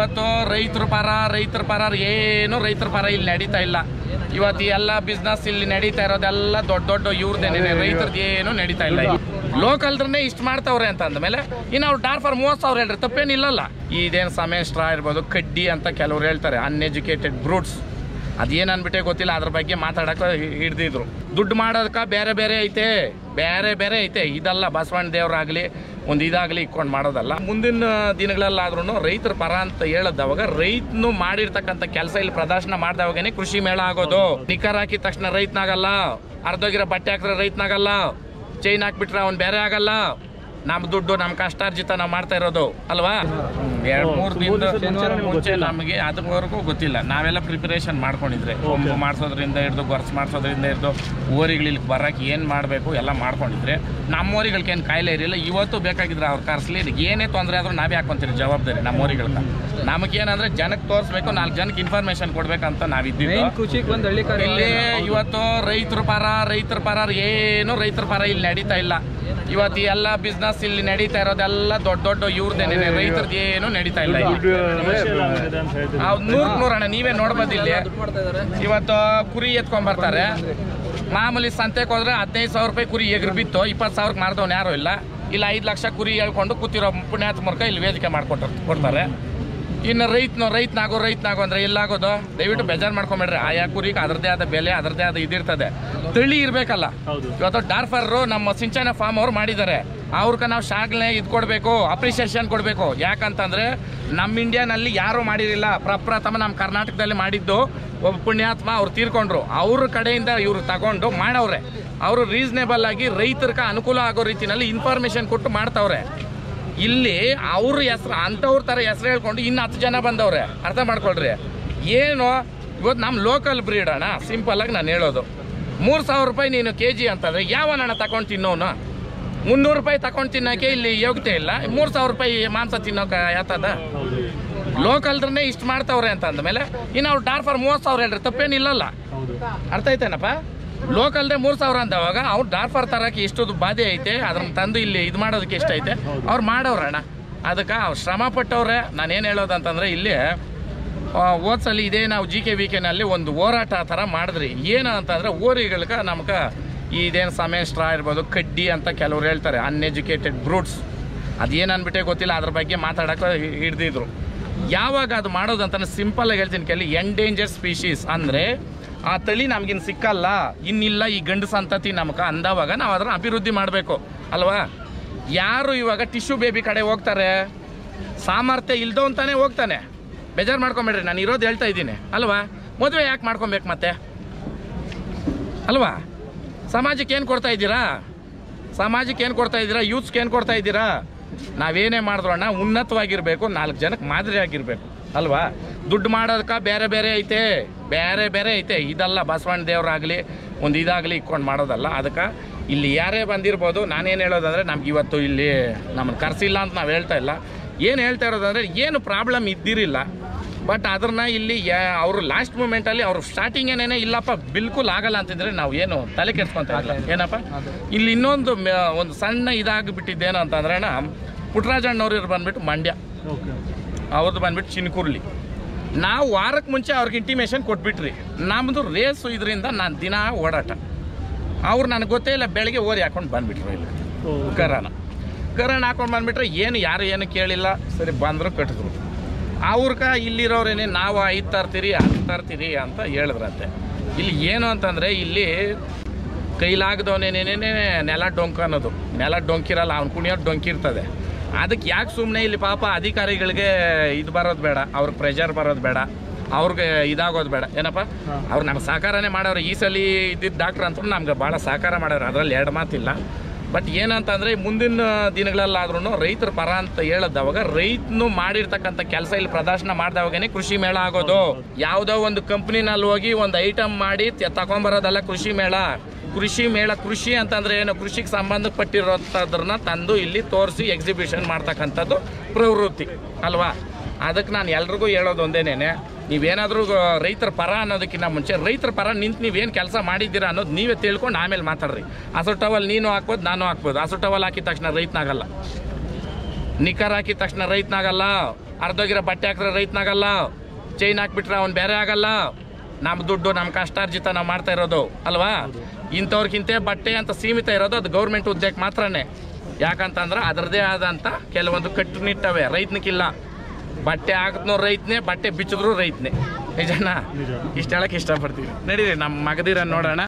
ಇವತ್ತು ರೈತರ ಪರ ರೈತರ ಪರ ಏನು ರೈತರ ಪರ ಇಲ್ಲಿ ನಡೀತಾ ಇಲ್ಲ ಇವತ್ತು ಈ ಎಲ್ಲ ಬಿಸ್ನೆಸ್ ಇಲ್ಲಿ ನಡೀತಾ ಇರೋದೆಲ್ಲ ದೊಡ್ಡ ದೊಡ್ಡ ಇವ್ರದ್ದೇನೆ ರೈತರದ್ದು ಏನು ನಡೀತಾ ಇಲ್ಲ ಲೋಕಲ್ದ್ರನ್ನೇ ಇಷ್ಟು ಮಾಡ್ತಾವ್ರೆ ಅಂತ ಅಂದಮೇಲೆ ಇನ್ನು ಅವ್ರು ಡಾರ್ಫರ್ ಮೂವತ್ತು ಸಾವಿರ ಹೇಳ್ರಿ ತಪ್ಪೇನಿಲ್ಲಲ್ಲ ಇದೇನು ಸಮೇಸ್ಟ್ರ ಇರ್ಬೋದು ಕಡ್ಡಿ ಅಂತ ಕೆಲವ್ರು ಹೇಳ್ತಾರೆ ಅನ್ಎಜುಕೇಟೆಡ್ ಬ್ರೂಟ್ಸ್ ಅದೇನು ಅನ್ಬಿಟ್ಟೆ ಗೊತ್ತಿಲ್ಲ ಅದ್ರ ಬಗ್ಗೆ ಮಾತಾಡಕ್ಕೆ ಹಿಡ್ದಿದ್ರು ದುಡ್ಡು ಮಾಡೋದಕ್ಕೆ ಬೇರೆ ಬೇರೆ ಐತೆ ಬೇರೆ ಬೇರೆ ಐತೆ ಇದಲ್ಲ ಬಸವಣ್ಣ ದೇವ್ರಾಗಲಿ ಒಂದು ಇದಾಗಲಿ ಇಟ್ಕೊಂಡು ಮಾಡೋದಲ್ಲ ಮುಂದಿನ ದಿನಗಳಲ್ಲಾದ್ರೂ ರೈತರ ಪರ ಅಂತ ಹೇಳದವಾಗ ರೈತನು ಮಾಡಿರ್ತಕ್ಕಂಥ ಕೆಲಸ ಇಲ್ಲಿ ಪ್ರದರ್ಶನ ಮಾಡ್ದವಾಗನೇ ಕೃಷಿ ಮೇಳ ಆಗೋದು ನಿಖರ್ ಹಾಕಿದ ತಕ್ಷಣ ರೈತನಾಗಲ್ಲ ಅರ್ಧೋಗಿರೋ ಬಟ್ಟೆ ಹಾಕಿದ್ರೆ ರೈತನಾಗಲ್ಲ ಚೈನ್ ಹಾಕ್ಬಿಟ್ರೆ ಅವ್ನು ಬೇರೆ ಆಗಲ್ಲ ನಮ್ಮ ದುಡ್ಡು ನಮ್ಮ ಕಷ್ಟಾರ್ಜಿತ ನಾವು ಮಾಡ್ತಾ ಇರೋದು ಅಲ್ವಾ ಎರಡು ಮೂರು ದಿನದ ಮುಂಚೆ ನಮಗೆ ಅದವರೆಗೂ ಗೊತ್ತಿಲ್ಲ ನಾವೆಲ್ಲ ಪ್ರಿಪರೇಷನ್ ಮಾಡ್ಕೊಂಡಿದ್ರೆ ಕೊಂಬು ಮಾಡಿಸೋದ್ರಿಂದ ಹಿಡಿದು ಗೊರ್ಸ್ ಮಾಡಿಸೋದ್ರಿಂದ ಹಿಡಿದು ಓರಿಗಳು ಇಲ್ಲಿ ಬರಕ್ಕೆ ಏನು ಮಾಡಬೇಕು ಎಲ್ಲ ಮಾಡ್ಕೊಂಡಿದ್ರೆ ನಮ್ಮ ಓರಿಗಳಿಗೆ ಏನು ಕಾಯಿಲೆ ಇರಲಿಲ್ಲ ಇವತ್ತು ಬೇಕಾಗಿದ್ರೆ ಅವ್ರು ಕರ್ಸ್ಲಿ ಏನೇ ತೊಂದರೆ ಆದ್ರೂ ನಾವೇ ಹಾಕೊಂತೀರಿ ಜವಾಬ್ದಾರಿ ನಮ್ಮ ಓರಿಗಳನ್ನ ನಮಗೇನಂದ್ರೆ ಜನಕ್ಕೆ ತೋರಿಸ್ಬೇಕು ನಾಲ್ಕು ಜನಕ್ಕೆ ಇನ್ಫಾರ್ಮೇಶನ್ ಕೊಡ್ಬೇಕಂತ ನಾವಿದ್ದೀವಿ ಖುಷಿಗೆ ಬಂದು ಹಳ್ಳಿ ಕಡೆ ಇಲ್ಲಿ ಇವತ್ತು ರೈತರ ಪರ ರೈತರ ಪರ ಏನು ರೈತರ ಪರ ಇಲ್ಲಿ ನಡೀತಾ ಇಲ್ಲ ಇವತ್ತು ಈ ಎಲ್ಲ ಬಿಸ್ನೆಸ್ ಇಲ್ಲಿ ನಡೀತಾ ಇರೋದೆಲ್ಲ ದೊಡ್ಡ ದೊಡ್ಡ ಇವ್ರದ್ದೇನೆ ರೈತರದ್ದು ಏನು ನಡೀತಾ ಇಲ್ಲ ನೂರ್ ನೂರಣ್ಣ ನೀವೇ ನೋಡ್ಬೋದು ಇಲ್ಲಿ ಇವತ್ತು ಕುರಿ ಎತ್ಕೊಂಡ್ ಬರ್ತಾರೆ ಮಾಮೂಲಿ ಸಂತೆಗೆ ಹೋದ್ರೆ ಹದಿನೈದು ಸಾವಿರ ರೂಪಾಯಿ ಕುರಿ ಎಗ್ರು ಬಿತ್ತು ಇಪ್ಪತ್ತು ಸಾವಿರಕ್ಕೆ ಮಾರ್ದವ್ನು ಯಾರು ಇಲ್ಲ ಇಲ್ಲ ಐದು ಲಕ್ಷ ಕುರಿ ಹೇಳ್ಕೊಂಡು ಕೂತಿರೋ ಪುಣ್ಯಾತ್ಮರ್ಕ ಇಲ್ಲಿ ವೇದಿಕೆ ಮಾಡ್ಕೊಟ್ಟು ಕೊಡ್ತಾರೆ ಇನ್ನು ರೈತನು ರೈತನಾಗೋ ರೈತನಾಗೋ ಅಂದ್ರೆ ಎಲ್ಲಾಗೋದು ದಯವಿಟ್ಟು ಬೇಜಾರು ಮಾಡ್ಕೊಂಬೇಡ್ರಿ ಆಯಾ ಕುರಿಗೆ ಅದರದೇ ಆದ ಬೆಲೆ ಅದರದೇ ಆದ ಇದಿರ್ತದೆ ತಳಿ ಇರಬೇಕಲ್ಲ ಇವತ್ತು ಡಾರ್ಫರ್ರು ನಮ್ಮ ಸಿಂಚನ ಫಾರ್ಮ್ ಅವ್ರು ಮಾಡಿದ್ದಾರೆ ಅವ್ರಿಗೆ ನಾವು ಶಾಗ್ಲೆ ಇದು ಕೊಡಬೇಕು ಅಪ್ರಿಸಿಯೇಷನ್ ಕೊಡಬೇಕು ಯಾಕಂತಂದ್ರೆ ನಮ್ಮ ಇಂಡಿಯಾನಲ್ಲಿ ಯಾರು ಮಾಡಿರಲಿಲ್ಲ ಪ್ರಪ್ರಥಮ ನಮ್ಮ ಕರ್ನಾಟಕದಲ್ಲಿ ಮಾಡಿದ್ದು ಒಬ್ಬ ಪುಣ್ಯಾತ್ಮ ಅವ್ರು ತೀರ್ಕೊಂಡ್ರು ಅವ್ರ ಕಡೆಯಿಂದ ಇವ್ರು ತಗೊಂಡು ಮಾಡವ್ರೆ ಅವರು ರೀಸನೇಬಲ್ ಆಗಿ ರೈತರಿಗೆ ಅನುಕೂಲ ಆಗೋ ರೀತಿನಲ್ಲಿ ಇನ್ಫಾರ್ಮೇಶನ್ ಕೊಟ್ಟು ಮಾಡ್ತಾವ್ರೆ ಇಲ್ಲಿ ಅವ್ರ ಹೆಸ್ರು ಅಂಥವ್ರ ಥರ ಹೆಸ್ರು ಹೇಳ್ಕೊಂಡು ಇನ್ನು ಹತ್ತು ಜನ ಬಂದವ್ರೆ ಅರ್ಥ ಮಾಡ್ಕೊಳ್ರಿ ಏನು ಇವತ್ತು ನಮ್ಮ ಲೋಕಲ್ ಬ್ರೀಡ್ ಅಣ್ಣ ಸಿಂಪಲ್ ಆಗಿ ನಾನು ಹೇಳೋದು ಮೂರು ಸಾವಿರ ರೂಪಾಯಿ ನೀನು ಕೆ ಜಿ ಅಂತಂದ್ರೆ ಯಾವನಣ್ಣ ತಗೊಂಡು ತಿನ್ನೋನು ಮುನ್ನೂರು ರೂಪಾಯಿ ತಗೊಂಡು ತಿನ್ನೋಕೆ ಇಲ್ಲಿ ಯೋಗ್ಯತೆ ಇಲ್ಲ ಮೂರು ಸಾವಿರ ರೂಪಾಯಿ ಮಾಂಸ ತಿನ್ನೋಕೆ ಯಾತದ ಲೋಕಲ್ದ್ರನ್ನೇ ಇಷ್ಟು ಮಾಡ್ತಾವ್ರೆ ಅಂತ ಅಂದಮೇಲೆ ಇನ್ನು ಅವ್ರು ಡಾರ್ಫರ್ ಮೂವತ್ತು ಸಾವಿರ ಹೇಳ್ರಿ ತಪ್ಪೇನಿಲ್ಲಲ್ಲ ಅರ್ಥ ಐತೇನಪ್ಪ ಲೋಕಲ್ದೇ ಮೂರು ಸಾವಿರ ಅಂದವಾಗ ಅವ್ರು ಡಾರ್ಫರ್ ತರಕ್ಕೆ ಎಷ್ಟು ಬಾಧೆ ಐತೆ ಅದನ್ನ ತಂದು ಇಲ್ಲಿ ಇದು ಮಾಡೋದಕ್ಕೆ ಎಷ್ಟು ಐತೆ ಅವ್ರು ಮಾಡವ್ರಣ್ಣ ಅದಕ್ಕೆ ಅವ್ರು ಶ್ರಮ ಪಟ್ಟವ್ರೆ ನಾನೇನು ಹೇಳೋದಂತಂದ್ರೆ ಇಲ್ಲಿ ಓದ್ಸಲಿ ಇದೇ ನಾವು ಜಿ ಕೆ ವಿ ಕೆನಲ್ಲಿ ಒಂದು ಹೋರಾಟ ಆ ಥರ ಮಾಡಿದ್ರಿ ಏನು ಅಂತಂದ್ರೆ ಓರಿಗಳಿಗೆ ನಮ್ಗೆ ಇದೇನು ಸಮೇಸ್ಟ್ರ ಇರ್ಬೋದು ಕಡ್ಡಿ ಅಂತ ಕೆಲವ್ರು ಹೇಳ್ತಾರೆ ಅನ್ಎಜುಕೇಟೆಡ್ ಬ್ರೂಟ್ಸ್ ಅದೇನು ಅನ್ಬಿಟ್ಟೆ ಗೊತ್ತಿಲ್ಲ ಅದ್ರ ಬಗ್ಗೆ ಮಾತಾಡಕ್ಕೆ ಹಿಡ್ದಿದ್ರು ಯಾವಾಗ ಅದು ಮಾಡೋದಂತ ಸಿಂಪಲ್ ಆಗಿ ಹೇಳ್ತೀನಿ ಕೇಳಿ ಎಂಡೇಂಜರ್ ಸ್ಪೀಶೀಸ್ ಅಂದರೆ ಆ ತಳಿ ನಮ್ಗಿನ್ ಸಿಕ್ಕಲ್ಲ ಇನ್ನಿಲ್ಲ ಈ ಗಂಡು ಸಂತತಿ ನಮ್ಗೆ ಅಂದವಾಗ ನಾವು ಅದನ್ನ ಅಭಿವೃದ್ಧಿ ಮಾಡಬೇಕು ಅಲ್ವಾ ಯಾರು ಇವಾಗ ಟಿಶ್ಯೂ ಬೇಬಿ ಕಡೆ ಹೋಗ್ತಾರೆ ಸಾಮರ್ಥ್ಯ ಇಲ್ದೋ ಅಂತಾನೆ ಹೋಗ್ತಾನೆ ಬೇಜಾರು ಮಾಡ್ಕೊಂಬೇಡ್ರಿ ನಾನು ಇರೋದು ಹೇಳ್ತಾ ಇದ್ದೀನಿ ಅಲ್ವಾ ಮದುವೆ ಯಾಕೆ ಮಾಡ್ಕೊಬೇಕು ಮತ್ತೆ ಅಲ್ವಾ ಸಮಾಜಕ್ಕೆ ಏನು ಕೊಡ್ತಾ ಇದ್ದೀರಾ ಸಮಾಜಕ್ಕೆ ಏನು ಕೊಡ್ತಾ ಇದ್ದೀರಾ ಯೂತ್ಸ್ಗೆ ಏನು ಕೊಡ್ತಾ ಇದ್ದೀರಾ ನಾವೇನೇ ಮಾಡಿದ್ರಣ್ಣ ಉನ್ನತವಾಗಿರಬೇಕು ನಾಲ್ಕು ಜನಕ್ಕೆ ಮಾದರಿ ಆಗಿರಬೇಕು ಅಲ್ವಾ ದುಡ್ಡು ಮಾಡೋದಕ್ಕೆ ಬೇರೆ ಬೇರೆ ಐತೆ ಬೇರೆ ಬೇರೆ ಐತೆ ಇದಲ್ಲ ಬಸವಣ್ಣ ದೇವರಾಗಲಿ ಒಂದು ಇದಾಗಲಿ ಇಟ್ಕೊಂಡು ಮಾಡೋದಲ್ಲ ಅದಕ್ಕೆ ಇಲ್ಲಿ ಯಾರೇ ಬಂದಿರ್ಬೋದು ನಾನೇನು ಹೇಳೋದಂದ್ರೆ ನಮ್ಗೆ ಇವತ್ತು ಇಲ್ಲಿ ನಮ್ಮನ್ನು ಕರೆಸಿಲ್ಲ ಅಂತ ನಾವು ಹೇಳ್ತಾ ಇಲ್ಲ ಏನು ಹೇಳ್ತಾ ಇರೋದಂದ್ರೆ ಏನು ಪ್ರಾಬ್ಲಮ್ ಇದ್ದಿರಿಲ್ಲ ಬಟ್ ಅದನ್ನ ಇಲ್ಲಿ ಯಾ- ಅವರು ಲಾಸ್ಟ್ ಮೂಮೆಂಟಲ್ಲಿ ಅವ್ರು ಸ್ಟಾರ್ಟಿಂಗ್ ಏನೇನೇ ಇಲ್ಲಪ್ಪ ಬಿಲ್ಕುಲ್ ಆಗಲ್ಲ ಅಂತಿದ್ರೆ ನಾವು ಏನು ತಲೆ ಕೆಡ್ಸ್ಕೊಂತ ಇಲ್ಲ ಏನಪ್ಪ ಇಲ್ಲಿ ಇನ್ನೊಂದು ಮ- ಒಂದು ಸಣ್ಣ ಇದಾಗಿಬಿಟ್ಟಿದ್ದೇನು ಅಂತಂದ್ರೆ ಅಣ್ಣ ಪುಟ್ಟರಾಜಣ್ಣವ್ರು ಬಂದ್ಬಿಟ್ಟು ಮಂಡ್ಯ ಅವ್ರದ್ದು ಬಂದ್ಬಿಟ್ಟು ಚಿನ್ಕುರ್ಲಿ ನಾವು ವಾರಕ್ಕೆ ಮುಂಚೆ ಅವ್ರಿಗೆ ಇಂಟಿಮೇಷನ್ ಕೊಟ್ಬಿಟ್ರಿ ನಮ್ಮದು ರೇಸು ಇದರಿಂದ ನಾನು ದಿನ ಓಡಾಟ ಅವ್ರು ನನಗೆ ಗೊತ್ತೇ ಇಲ್ಲ ಬೆಳಗ್ಗೆ ಓದಿ ಹಾಕೊಂಡು ಬಂದ್ಬಿಟ್ರು ಇಲ್ಲಿ ಕರಾನ ಕರಾನ ಹಾಕೊಂಡು ಬಂದ್ಬಿಟ್ರೆ ಏನು ಯಾರು ಏನು ಕೇಳಿಲ್ಲ ಸರಿ ಬಂದರು ಕಟ್ಟಿದ್ರು ಅವ್ರಕ ಇಲ್ಲಿರೋರೇನೆ ನಾವು ಐದು ತರ್ತೀರಿ ಹತ್ತು ತರ್ತೀರಿ ಅಂತ ಹೇಳಿದ್ರಂತೆ ಇಲ್ಲಿ ಏನು ಅಂತಂದರೆ ಇಲ್ಲಿ ಕೈಲಾಗದವನೇನೇನೇ ನೆಲ ಡೊಂಕ ಅನ್ನೋದು ನೆಲ ಡೊಂಕಿರಲ್ಲ ಅವ್ನು ಕುಣಿಯೋದು ಡೊಂಕಿರ್ತದೆ ಅದಕ್ಕೆ ಯಾಕೆ ಸುಮ್ಮನೆ ಇಲ್ಲಿ ಪಾಪ ಅಧಿಕಾರಿಗಳಿಗೆ ಇದು ಬರೋದು ಬೇಡ ಅವ್ರಿಗೆ ಪ್ರೆಷರ್ ಬರೋದು ಬೇಡ ಅವ್ರಿಗೆ ಇದಾಗೋದು ಬೇಡ ಏನಪ್ಪ ಅವ್ರು ನಮ್ಗೆ ಸಹಕಾರನೇ ಮಾಡೋರು ಈ ಸಲ ಇದ್ದಿದ್ದು ಡಾಕ್ಟ್ರ್ ಅಂತೂ ನಮ್ಗೆ ಭಾಳ ಸಹಕಾರ ಮಾಡೋರು ಅದರಲ್ಲಿ ಎರಡು ಮಾತಿಲ್ಲ ಬಟ್ ಏನಂತಂದರೆ ಮುಂದಿನ ದಿನಗಳಲ್ಲಾದ್ರೂ ರೈತರ ಪರ ಅಂತ ಹೇಳದವಾಗ ರೈತನು ಮಾಡಿರ್ತಕ್ಕಂಥ ಕೆಲಸ ಇಲ್ಲಿ ಪ್ರದರ್ಶನ ಮಾಡಿದವಾಗನೇ ಕೃಷಿ ಮೇಳ ಆಗೋದು ಯಾವುದೋ ಒಂದು ಕಂಪ್ನಿನಲ್ಲಿ ಹೋಗಿ ಒಂದು ಐಟಮ್ ಮಾಡಿ ತ- ತಗೊಂಬರೋದಲ್ಲ ಕೃಷಿ ಮೇಳ ಕೃಷಿ ಮೇಳ ಕೃಷಿ ಅಂತಂದ್ರೆ ಏನು ಕೃಷಿಗೆ ಸಂಬಂಧಪಟ್ಟಿರೋಂಥದ್ರನ್ನ ತಂದು ಇಲ್ಲಿ ತೋರಿಸಿ ಎಕ್ಸಿಬಿಷನ್ ಮಾಡ್ತಕ್ಕಂಥದ್ದು ಪ್ರವೃತ್ತಿ ಅಲ್ವಾ ಅದಕ್ಕೆ ನಾನು ಎಲ್ರಿಗೂ ಹೇಳೋದು ಒಂದೇನೇನೆ ನೀವೇನಾದರೂ ರೈತರ ಪರ ಅನ್ನೋದಕ್ಕಿಂತ ಮುಂಚೆ ರೈತರ ಪರ ನಿಂತು ನೀವೇನು ಕೆಲಸ ಮಾಡಿದ್ದೀರಾ ಅನ್ನೋದು ನೀವೇ ತಿಳ್ಕೊಂಡು ಆಮೇಲೆ ಮಾತಾಡ್ರಿ ಹಸು ಟವಲ್ ನೀನು ಹಾಕ್ಬೋದು ನಾನು ಹಾಕ್ಬೋದು ಹಸು ಟವಲ್ ಹಾಕಿದ ತಕ್ಷಣ ರೈತನಾಗಲ್ಲ ನಿಖರ್ ಹಾಕಿದ ತಕ್ಷಣ ರೈತನಾಗಲ್ಲ ಅರ್ಧೋಗಿರೋ ಬಟ್ಟೆ ಹಾಕಿದ್ರೆ ರೈತನಾಗಲ್ಲ ಚೈನ್ ಹಾಕ್ಬಿಟ್ರೆ ಅವ್ನು ಬೇರೆ ಆಗಲ್ಲ ನಮ್ಮ ದುಡ್ಡು ನಮ್ಮ ಕಷ್ಟಾರ್ಜಿತ ನಾವು ಮಾಡ್ತಾ ಇರೋದು ಅಲ್ವಾ ಇಂಥವ್ರಿಗಿಂತ ಬಟ್ಟೆ ಅಂತ ಸೀಮಿತ ಇರೋದು ಅದು ಗೌರ್ಮೆಂಟ್ ಉದ್ಯೋಗಕ್ಕೆ ಮಾತ್ರನೇ ಯಾಕಂತಂದ್ರೆ ಅದರದೇ ಆದಂಥ ಕೆಲವೊಂದು ಕಟ್ಟುನಿಟ್ಟವೆ ರೈತನಿಗಿಲ್ಲ ಬಟ್ಟೆ ಹಾಕಿದ್ನೋ ರೈತನೇ ಬಟ್ಟೆ ಬಿಚ್ಚಿದ್ರು ರೈತನೇ ನಿಜನಾ ಇಷ್ಟ ಹೇಳಕ್ಕೆ ಇಷ್ಟಪಡ್ತೀವಿ ನಡೀರಿ ನಮ್ಮ ಮಗದಿರ ನೋಡೋಣ